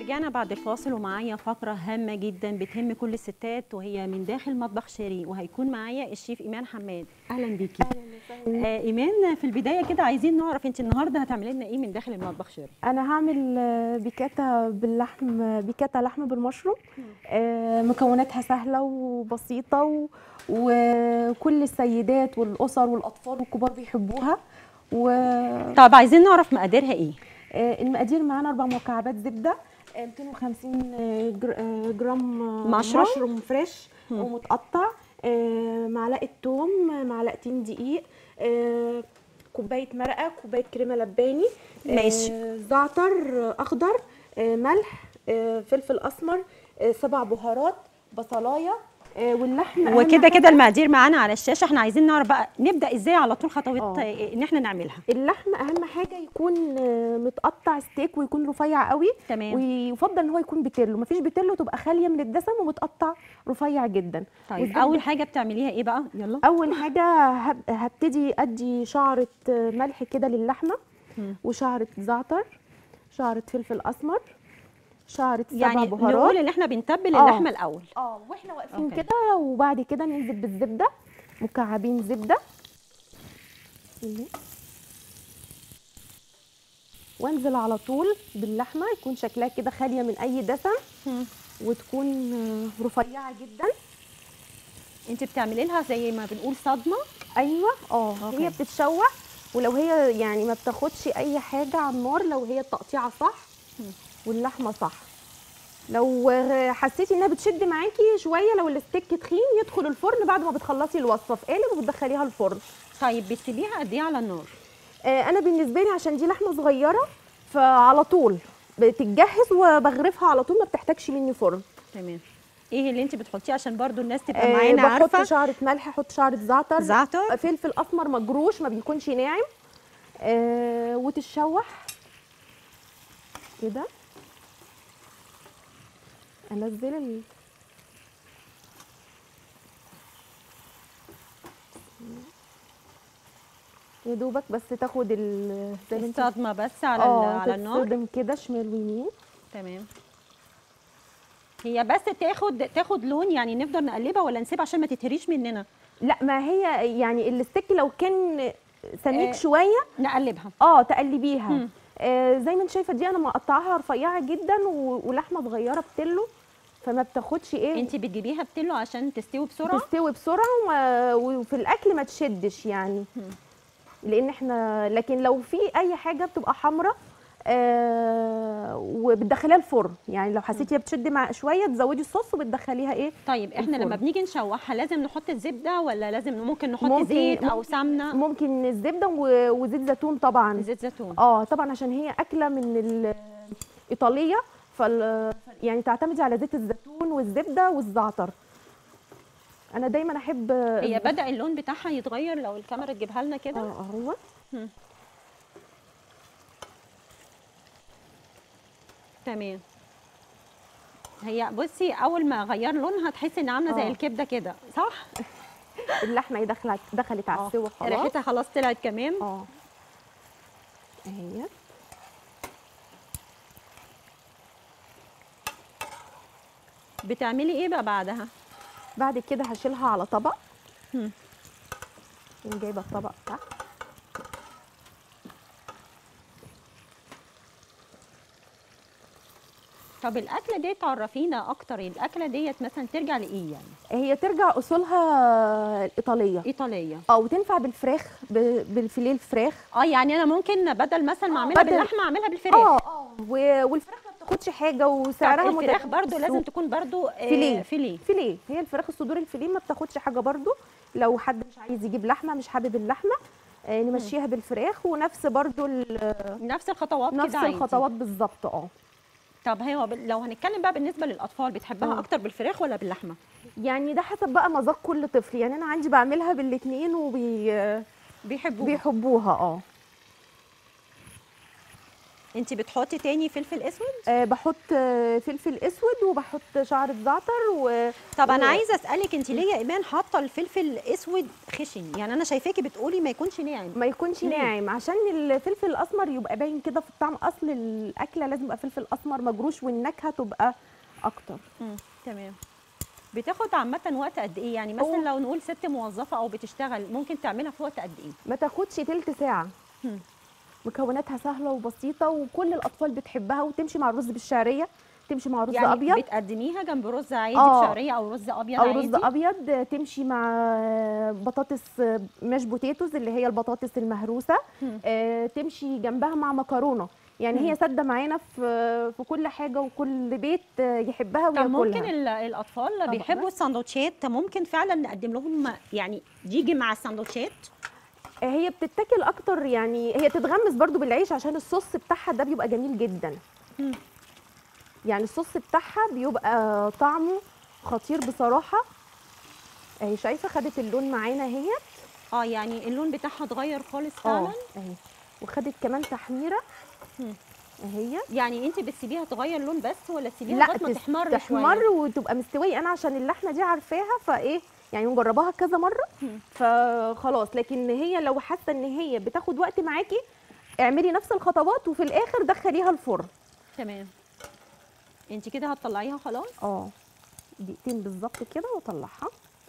ورجعنا بعد الفاصل ومعايا فقرة هامة جدا بتهم كل الستات وهي من داخل مطبخ شيري وهيكون معايا الشيف إيمان حماد أهلا بيكي آه إيمان في البداية كده عايزين نعرف أنت النهاردة هتعملي لنا إيه من داخل المطبخ شيري انا هعمل آه، بيكاتا باللحم بيكاتا لحم بالمشروم آه، مكوناتها سهله وبسيطه و... وكل السيدات والاسر والاطفال والكبار بيحبوها والمقادير طب عايزين نعرف مقاديرها إيه معانا اربع مكعبات زبده آه، 250 جر- آه، جرام آه، مشروم. مشروم فريش ومتقطع آه، معلقه توم معلقتين دقيق آه، كوبايه مرقه كوبايه كريمه لباني آه، ماشي. زعتر آه، اخضر آه، ملح آه، فلفل اسمر آه، سبع بهارات بصلايه آه، واللحم أهم وكده حاجة- كده المقادير معانا على الشاشة احنا عايزين نعرف بقى نبدأ إزاي على طول خطوات آه. آه، إن احنا نعملها اللحم اهم حاجه يكون آه، متقطع ستيك ويكون رفيع قوي تمام. ويفضل ان هو يكون بتلو مفيش بتلو تبقى خاليه من الدسم ومتقطع رفيع جدا طيب والزبدة- أول حاجة بتعمليها إيه بقى يلا اول حاجه هب- هبتدي ادي شعره آه، ملح كده للحمه مم. وشعره زعتر شعره فلفل اسمر شعره سبع يعني بهارات نقول إن احنا بنتبل آه. اللحمة الأول اه واحنا واقفين أوكي. كده وبعد كده ننزل بالزبده مكعبين زبده بسم الله. وانزل على طول باللحمه يكون شكلها كده خاليه من اي دسم مم. وتكون آه، رفيعه جدا انت بتعملي لها زي ما بنقول صدمه ايوه اه أوكي. هي بتتشوح ولو هي يعني ما بتاخدش اي حاجه على النار لو هي التقطيعه صح واللحمه صح لو آه، حسيتي انها بتشد معاكي شويه لو الستيك تخين يدخل الفرن بعد ما بتخلصي الوصفه في قالب وبتدخليها الفرن طيب بتسيبيها قد ايه على النار آه، انا بالنسبه لي عشان دي لحمه صغيره فعلى طول بتتجهز وبغرفها على طول ما بتحتاجش مني فرن تمام ايه اللي انت بتحطيه عشان برضو الناس تبقى آه، معانا بحط عارفه شعره ملح احط شعره زعتر زعتر فلفل اسمر مجروش ما بيكونش ناعم آه وتتشوح كده انزل ال... يا دوبك بس تاخد ال زي ما انت- الصدمه بس على ال- اه على النار تتصدم كده شمال ويمين تمام هي بس تاخد تاخد لون يعني نفضل نقلبها ولا نسيبها عشان ما تتهريش مننا لا ما هي يعني الستيك لو كان سميك آه. شويه نقلبها اه تقلبيها مم. آه زي ما انت شايفه دي انا مقطعاها رفيعه جدا و- ولحمه صغيره بتلو فما بتاخدش ايه انت بتجيبيها بتلو عشان تستوي بسرعه تستوي بسرعه وما- وفي الاكل ما تشدش يعني مم. لان احنا لكن لو في اي حاجه بتبقى حمراء آه وبتدخليها الفرن يعني لو حسيتي هي بتشد مع شويه تزودي الصوص وبتدخليها ايه طيب احنا لما الفرن. بنيجي نشوحها لازم نحط الزبده ولا لازم ممكن نحط ممكن- زيت او ممكن- سمنه ممكن الزبده و- وزيت زيتون طبعا زيت زيتون اه طبعا عشان هي اكله من الايطاليه فال يعني تعتمدي على زيت الزيتون والزبده والزعتر انا دايما احب هي بدا اللون بتاعها يتغير لو الكاميرا تجيبها لنا كده اه اهو تمام هي بصي اول ما غير لونها تحسي ان عامله زي آه. الكبده كده صح اللحمه هي دخلت دخلت على آه. السوا خلاص ريحتها خلاص طلعت كمان اه اهي بتعملي ايه بقى بعدها بعد كده هشيلها على طبق مم. أقوم جايبه الطبق تحت طب الاكله دي تعرفينا اكتر الاكله ديت مثلا ترجع لايه يعني هي ترجع اصولها الايطاليه ايطاليه اه وتنفع بالفراخ ب- بالفيليه الفراخ اه يعني انا ممكن بدل مثلا ما آه، اعملها بدل- باللحمه اعملها بالفراخ اه اه و- والفراخ ما بتاخدش حاجه وسعرها طب الفراخ متناسب برضو لازم بالسوق. تكون برضو آه، فيليه. فيليه فيليه هي الفراخ الصدور الفيليه ما بتاخدش حاجه برضو لو حد مش عايز يجيب لحمه مش حابب اللحمه آه نمشيها بالفراخ ونفس برضو ال- نفس الخطوات نفس كده عادي. الخطوات بالظبط اه طب هو بال- لو هنتكلم بقى بالنسبه للاطفال بتحبها آه. اكتر بالفراخ ولا باللحمه يعني ده حسب بقى مذاق كل طفل يعني انا عندي بعملها بالاثنين وبيحبوها بيحبوها بيحبوها اه انت بتحطي تاني فلفل اسود آه بحط آه، فلفل اسود وبحط شعرة زعتر و طب انا و- عايزه اسالك انت ليه يا ايمان حاطه الفلفل اسود خشن يعني انا شايفاكي بتقولي ما يكونش ناعم ما يكونش ليه؟ ناعم عشان الفلفل الاسمر يبقى باين كده في الطعم اصل الاكله لازم يبقى فلفل اسمر مجروش والنكهه تبقى اكتر مم. تمام بتاخد عامه وقت قد ايه يعني مثلا هو- لو نقول ست موظفه او بتشتغل ممكن تعملها في وقت قد ايه ما تاخدش تلت ساعه مم. مكوناتها سهله وبسيطه وكل الاطفال بتحبها وتمشي مع الرز بالشعريه تمشي مع رز يعني ابيض بتقدميها جنب رز عادي آه. بشعريه او رز ابيض او عادي رز ابيض تمشي مع بطاطس ماش بوتيتوز اللي هي البطاطس المهروسه مم. آه، تمشي جنبها مع مكرونه يعني مم. هي ساده معانا في في كل حاجه وكل بيت آه، يحبها طب ممكن وياكلها ال- الاطفال طبعاً. بيحبوا السندوتشات ممكن فعلا نقدم لهم يعني يجي مع السندوتشات آه، هي بتتاكل اكتر يعني هي تتغمس برضو بالعيش عشان الصوص بتاعها ده بيبقى جميل جدا مم. يعني الصوص بتاعها بيبقى طعمه خطير بصراحه اهي شايفه خدت اللون معانا اهي اه يعني اللون بتاعها اتغير خالص فعلا اهي وخدت كمان تحميره مم. اهي يعني انت بتسيبيها تغير لون بس ولا تسيبيها لا لغايه ما تس- تحمر تحمر شويه وتبقى مستويه انا عشان اللحمه دي عارفاها فايه يعني مجرباها كذا مره مم. فخلاص لكن هي لو حاسه ان هي بتاخد وقت معاكي اعملي نفس الخطوات وفي الاخر دخليها الفرن تمام انت كده هتطلعيها خلاص اه دقيقتين بالظبط كده واطلعها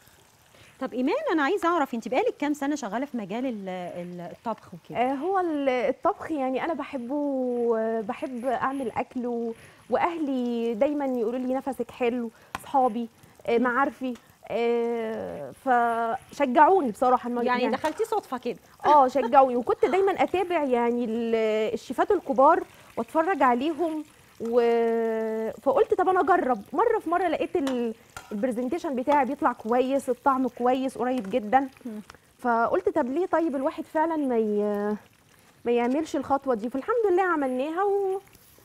طب ايمان انا عايزه اعرف انت بقالك كام سنه شغاله في مجال ال- ال- الطبخ وكده آه هو ال- الطبخ يعني انا بحبه آه، بحب اعمل اكل و... واهلي دايما يقولوا لي نفسك حلو اصحابي آه معارفي آه فشجعوني بصراحه الم- يعني دخلتي صدفه كده اه شجعوني وكنت دايما اتابع يعني ال- الشيفات الكبار واتفرج عليهم و... فقلت طب انا اجرب مره في مره لقيت ال... البرزنتيشن بتاعي بيطلع كويس الطعم كويس قريب جدا مم. فقلت طب ليه طيب الواحد فعلا ما ي... ما يعملش الخطوه دي فالحمد لله عملناها و...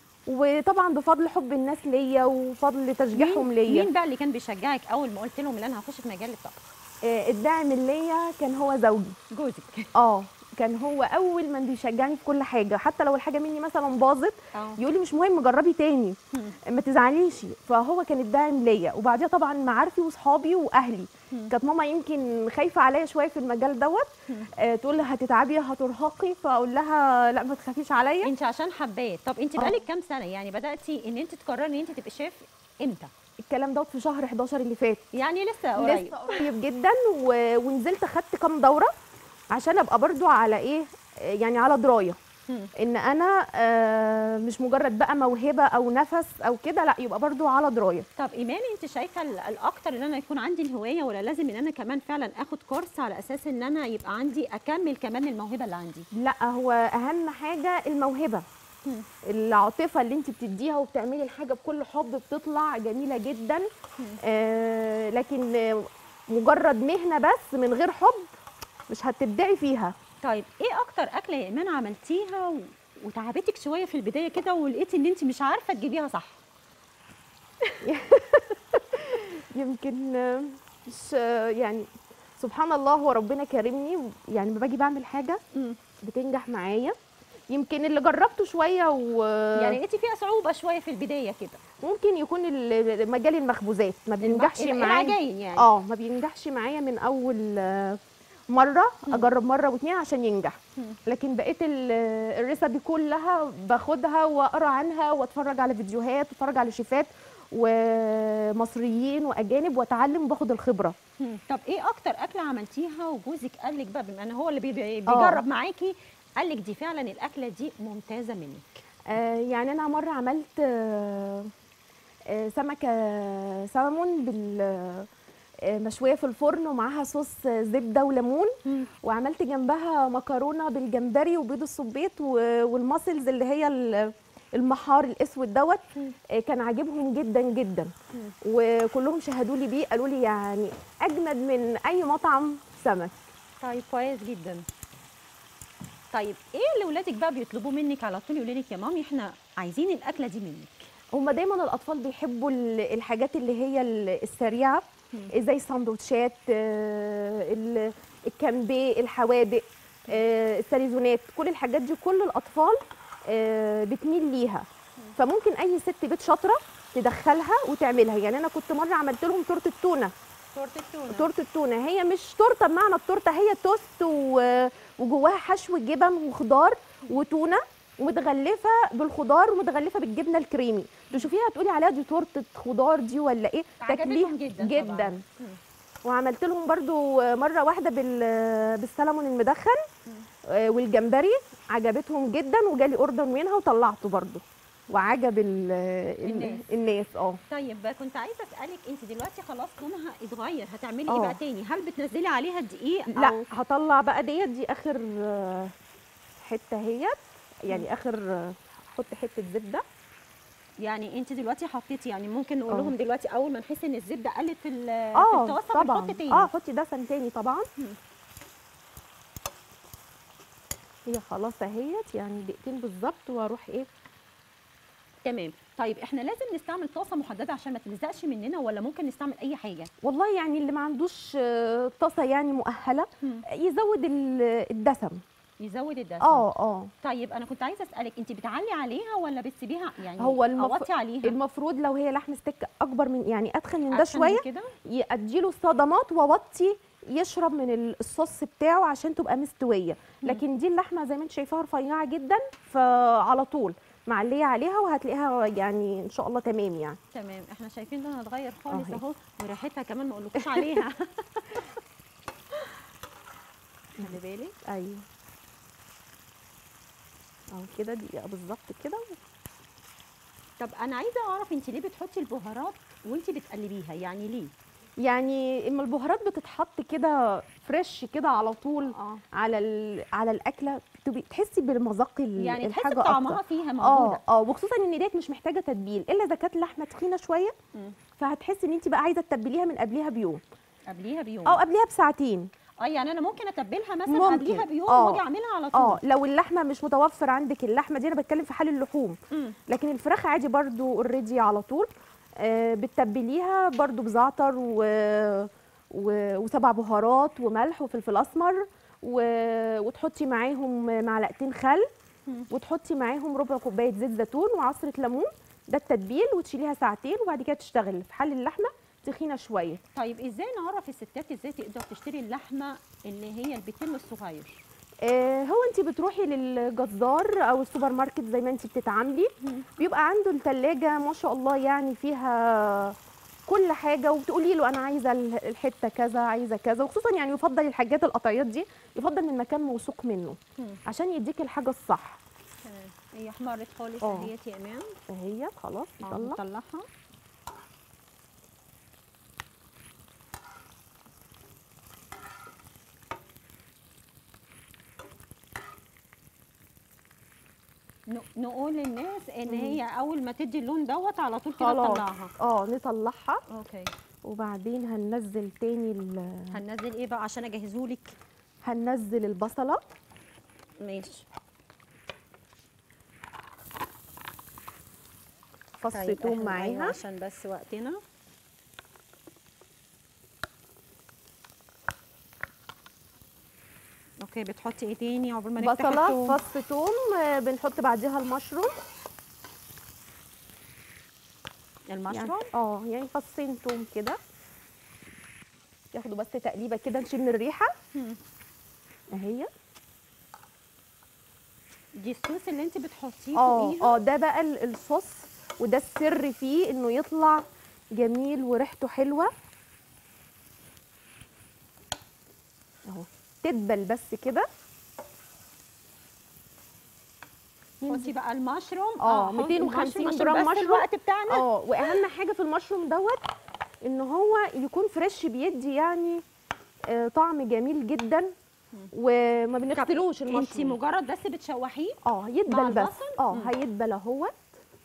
وطبعا بفضل حب الناس ليا وفضل تشجيعهم مين- ليا مين بقى اللي كان بيشجعك اول ما قلت لهم ان انا هخش في مجال الطبخ آه، الداعم ليا كان هو زوجي جوزك اه كان هو اول من بيشجعني في كل حاجه حتى لو الحاجه مني مثلا باظت اه يقول لي مش مهم جربي تاني ما تزعليش فهو كان الداعم ليا وبعديها طبعا معارفي واصحابي واهلي مم. كانت ماما يمكن خايفه عليا شويه في المجال دوت مم. آه تقول لي هتتعبي هترهقي فاقول لها لا ما تخافيش عليا انت عشان حباه طب انت آه. بقالك كام سنه يعني بداتي ان انت تقرري ان انت تبقي شيف امتى الكلام دوت في شهر 11 اللي فات يعني لسه قريب لسه قريب جدا و... ونزلت خدت كام دوره عشان ابقى برضو على ايه آه، يعني على درايه مم. ان انا آه، مش مجرد بقى موهبه او نفس او كده لا يبقى برضو على درايه طب ايمان انت شايفه ال- الاكتر ان انا يكون عندي الهوايه ولا لازم ان انا كمان فعلا اخد كورس على اساس ان انا يبقى عندي اكمل كمان الموهبه اللي عندي لا هو اهم حاجه الموهبه مم. العاطفه اللي انت بتديها وبتعملي الحاجه بكل حب بتطلع جميله جدا آه لكن آه، مجرد مهنه بس من غير حب مش هتبدعي فيها طيب ايه اكتر اكله يا ايمان عملتيها و... وتعبتك شويه في البدايه كده ولقيتي ان انت مش عارفه تجيبيها صح يمكن آه، مش آه، يعني سبحان الله هو ربنا كرمني يعني لما باجي بعمل حاجه مم. بتنجح معايا يمكن اللي جربته شويه و يعني لقيتي فيها صعوبه شويه في البدايه كده ممكن يكون ال- مجال المخبوزات ما بينجحش الم- معايا العجاين يعني اه ما بينجحش معايا من اول آه، مره اجرب مره واتنين عشان ينجح مم. لكن بقيت ال- الريسبي كلها باخدها واقرا عنها واتفرج على فيديوهات واتفرج على شيفات ومصريين واجانب واتعلم وباخد الخبره مم. طب ايه اكتر اكله عملتيها وجوزك قال لك بقى بما ان هو اللي بي- بي- آه. بيجرب معاكي قال لك دي فعلا الاكله دي ممتازه منك آه يعني انا مره عملت آه آه سمكه سلمون بال آه، مشويه في الفرن ومعاها صوص زبده وليمون وعملت جنبها مكرونه بالجمبري وبيض الصبيط و- والماسلز اللي هي ال- المحار الاسود دوت مم. آه، كان عاجبهم جدا جدا وكلهم شهدوا لي بيه قالوا لي يعني اجمد من اي مطعم سمك طيب كويس جدا طيب ايه اللي ولادك بقى بيطلبوا منك على طول يقولوا لك يا مامي احنا عايزين الاكله دي منك هما دايما الاطفال بيحبوا ال- الحاجات اللي هي ال- السريعه زي السندوتشات آه، ال- الكامبي الحوادق آه، الساليزونات كل الحاجات دي كل الاطفال آه، بتميل ليها فممكن اي ست بيت شاطره تدخلها وتعملها يعني انا كنت مره عملت لهم تورته تونه تورته التونه تورته التونه هي مش تورته بمعنى التورته هي توست و- وجواها حشو جبن وخضار وتونه ومتغلفه بالخضار ومتغلفه بالجبنه الكريمي تشوفيها تقولي عليها دي تورته خضار دي ولا ايه عجبتهم جدا طبعاً. جدا مم. وعملت لهم برضو مره واحده بال بالسلمون المدخن آه، والجمبري عجبتهم جدا وجالي اوردر منها وطلعته برضو وعجب ال- ال- الناس. الناس اه طيب كنت عايزه اسالك انت دلوقتي خلاص لونها اتغير هتعملي آه. ايه بقى تاني هل بتنزلي عليها دقيق لا أو هطلع بقى ديت دي اخر آه، حته هيت يعني اخر آه، احط حته زبده يعني انت دلوقتي حطيتي يعني ممكن نقول آه. لهم دلوقتي اول ما نحس ان الزبده قلت في ال- في اه الطاسه طبعا بنحط تاني اه حطي دسم تاني طبعا هي خلاص اهيت يعني دقيقتين بالظبط واروح ايه تمام طيب احنا لازم نستعمل طاسه محدده عشان ما تلزقش مننا ولا ممكن نستعمل اي حاجه والله يعني اللي ما عندوش آه، طاسه يعني مؤهله مم. يزود ال- الدسم يزود الدسم اه اه طيب انا كنت عايزه اسالك انت بتعلي عليها ولا بتسيبيها يعني هو المف- اوطي عليها المفروض لو هي لحم ستيك اكبر من يعني اتخن من ده أتخن من شويه كده اديله صدمات واوطي يشرب من ال- الصوص بتاعه عشان تبقى مستويه مم. لكن دي اللحمه زي ما انت شايفاها رفيعه جدا فعلى طول معليه عليها وهتلاقيها يعني ان شاء الله تمام يعني تمام احنا شايفين لونها اتغير خالص أهي. اهو وريحتها كمان ما اقولكوش عليها خلي بالك ايوه اهو كده دقيقه بالظبط كده طب انا عايزه اعرف انت ليه بتحطي البهارات وانت بتقلبيها يعني ليه يعني اما البهارات بتتحط كده فريش كده على طول اه على ال- على الاكله تبقي تحسي بالمذاق ال- يعني تحسي الحاجه بطعمها أكتر. فيها موجوده اه اه وخصوصا ان ديت مش محتاجه تتبيل الا اذا كانت اللحمه تخينه شويه مم. فهتحسي ان انت بقى عايزه تتبليها من قبلها بيوم قبليها بيوم او قبلها بساعتين اه يعني انا ممكن اتبلها مثلا ممكن. قبليها بيوم آه. واجي اعملها على طول اه لو اللحمه مش متوفر عندك اللحمه دي انا بتكلم في حال اللحوم مم. لكن الفراخ عادي برضو اوريدي على طول آه بتتبليها برضو بزعتر و... و... وسبع بهارات وملح وفلفل اسمر و... وتحطي معاهم معلقتين خل مم. وتحطي معاهم ربع كوبايه زيت زيتون وعصره ليمون ده التتبيل وتشيليها ساعتين وبعد كده تشتغل في حال اللحمه تخينه شويه طيب ازاي نعرف الستات ازاي تقدر تشتري اللحمه اللي هي البتم الصغير آه، هو انت بتروحي للجزار او السوبر ماركت زي ما انت بتتعاملي بيبقى عنده الثلاجه ما شاء الله يعني فيها كل حاجه وبتقولي له انا عايزه ال- الحته كذا عايزه كذا وخصوصا يعني يفضل الحاجات القطعيات دي يفضل من مكان موثوق منه مم. عشان يديك الحاجه الصح تمام هي احمرت خالص آه. اهيت يا ايمان اهي خلاص اه نطلع نطلعها ن- نقول للناس ان مم. هي اول ما تدي اللون دوت على طول كده خلاص تطلعها اه نطلعها اوكي وبعدين هننزل تاني ال- هننزل ايه بقى عشان اجهزهولك هننزل البصله ماشي فص طيب توم إحنا- أيوة معاها عشان بس وقتنا اوكي بتحطي ايه تاني عقبال ما نفتح بصله الثوم؟ فص توم آه، بنحط بعديها المشروم يعني المشروم اه يعني فصين توم كده ياخدوا بس تقليبه كده نشم الريحه مم. اهي دي الصوص اللي انت بتحطيه اه فوقيها اه ده بقى ال- الصوص وده السر فيه انه يطلع جميل وريحته حلوه اهو تدبل بس كده حطي بقى المشروم اه، حطي 250 المشروم جرام عشان بس مشروم. الوقت بتاعنا اه واهم حاجه في المشروم دوت ان هو يكون فريش بيدي يعني آه، طعم جميل جدا وما بنغسلوش انت المشروم مجرد بس بتشوحيه اه مع يدبل بس البصل؟ اه مم. هيدبل اهوت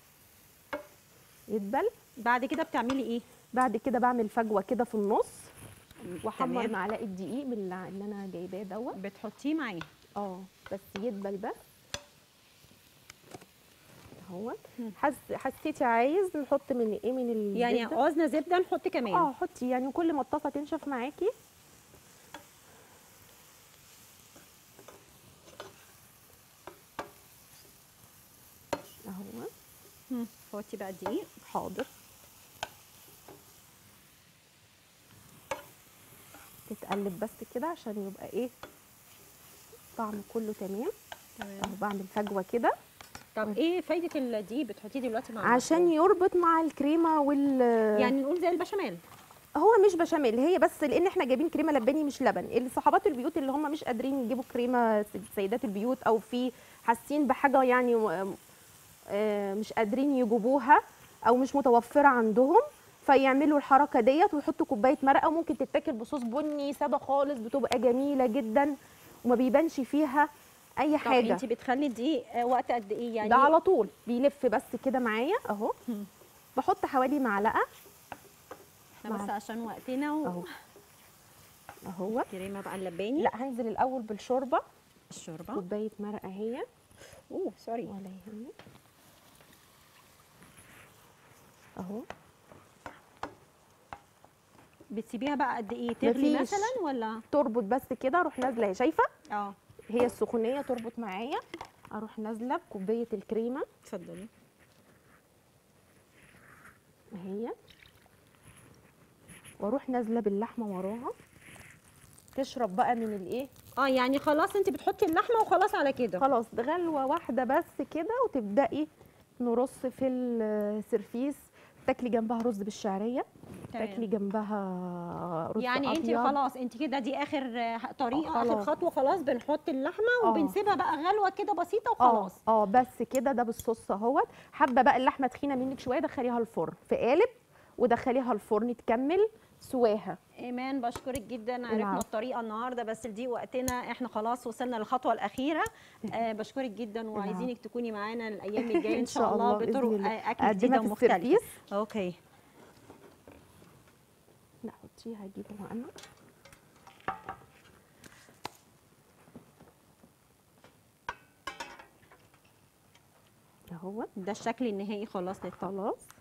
يدبل بعد كده بتعملي ايه بعد كده بعمل فجوه كده في النص واحمر تمام. معلقه دقيق من اللي اللي انا جايباه دوت بتحطيه معاه اه بس يدبل بس اهوت مم. حس حسيتي عايز نحط من ايه من الزبدة؟ يعني عوزنا زبده نحط كمان اه حطي يعني كل ما الطاسه تنشف معاكي مم. حطي بقى الدقيق حاضر تتقلب بس كده عشان يبقى ايه طعم كله تمام تمام اهو بعمل فجوه كده طب ايه فايده الدقيق بتحطيه دلوقتي مع عشان المكرونة؟ يربط مع الكريمه وال يعني نقول زي البشاميل هو مش بشاميل هي بس لان احنا جايبين كريمه لباني مش لبن الصحابات البيوت اللي هم مش قادرين يجيبوا كريمه سيد- سيدات البيوت او في حاسين بحاجه يعني م- آه، مش قادرين يجيبوها او مش متوفره عندهم فيعملوا الحركه ديت ويحطوا كوبايه مرقه وممكن تتاكل بصوص بني ساده خالص بتبقى جميله جدا وما بيبانش فيها اي طب حاجه انت بتخلي الدقيق آه، وقت قد ايه يعني ده على طول بيلف بس كده معايا اهو مم. بحط حوالي معلقه احنا بس مع- عشان وقتنا اهو اهو والكريمه بقى اللباني لا هنزل الاول بالشوربه الشوربه كوبايه مرقه اهي اوه سوري ولا يهمك اهو بتسيبيها بقى قد ايه تغلي مفيش. مثلا ولا تربط بس كده اروح نازله اهي شايفه اه هي السخونيه تربط معايا اروح نازله بكوبايه الكريمه اتفضلي اهي واروح نازله باللحمه وراها تشرب بقى من الايه اه يعني خلاص انت بتحطي اللحمه وخلاص على كده خلاص غلوه واحده بس كده وتبداي نرص في السرفيس تاكلي جنبها رز بالشعريه تاكلي تمام. جنبها رز يعني انت أبيض. خلاص انت كده دي اخر آه، طريقه آه، اخر خلاص. خطوه خلاص بنحط اللحمه آه. وبنسيبها بقى غلوه كده بسيطه اه وخلاص اه بس كده ده بالصوص اهوت حابه بقى اللحمه تخينه منك شويه دخليها الفرن في قالب ودخليها الفرن تكمل سواها ايمان بشكرك جدا عرفنا العفو. الطريقه النهارده بس دي وقتنا احنا خلاص وصلنا للخطوه الاخيره آه بشكرك جدا وعايزينك تكوني معانا الايام الجايه ان شاء الله بإذن بطرق الله. آه، اكل أقدمها جديده في ومختلفه السرفيس. اوكي لا حطيها هجيبها انا اهوت ده الشكل النهائي خلاص للطبق خلاص